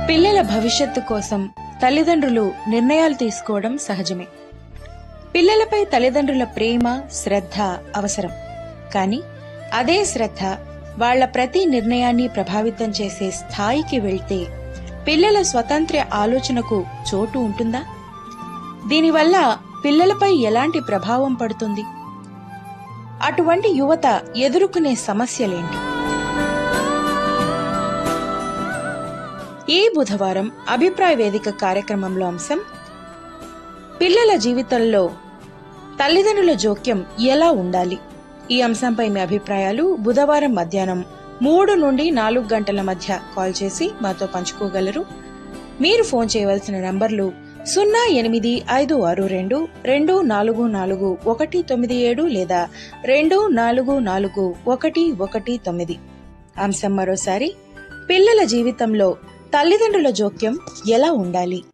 పిల్లల భవిష్యత్తు కోసం తల్లిదండ్రులు నిర్ణయాలు తీసుకోవడం సహజమే పిల్లలపై తల్లిదండ్రుల ప్రేమ శ్రద్ధ అవసరం కానీ అదే శ్రద్ధ వాళ్ళ ప్రతి నిర్ణయాన్ని ప్రభావితం చేసే స్థాయికి వెళ్తే పిల్లల స్వతంత్ర ఆలోచనకు చోటు ఉంటుందా దీనివల్ల పిల్లలపై ఎలాంటి ప్రభావం పడుతుంది అటువంటి యువత ఎదుర్కొనే సమస్యలేంటి ఈ బుధవారం అభిప్రాయ వేదిక కార్యక్రమంలో అంశం పిల్లల జీవితంలో తల్లిదండ్రుల జోక్యం ఎలా ఉండాలి ఈ అంశంపై మీ అభిప్రాయాలు బుధవారం మధ్యాహ్నం మూడు నుండి నాలుగు గంటల మధ్య కాల్ చేసి మాతో పంచుకోగలరు మీరు ఫోన్ చేయవలసిన నంబర్లు సున్నా ఎనిమిది ఐదు ఆరు రెండు రెండు నాలుగు నాలుగు ఒకటి తొమ్మిది ఏడు లేదా రెండు నాలుగు నాలుగు ఒకటి ఒకటి తొమ్మిది అంశం మరోసారి పిల్లల జీవితంలో తల్లిదండ్రుల జోక్యం ఎలా ఉండాలి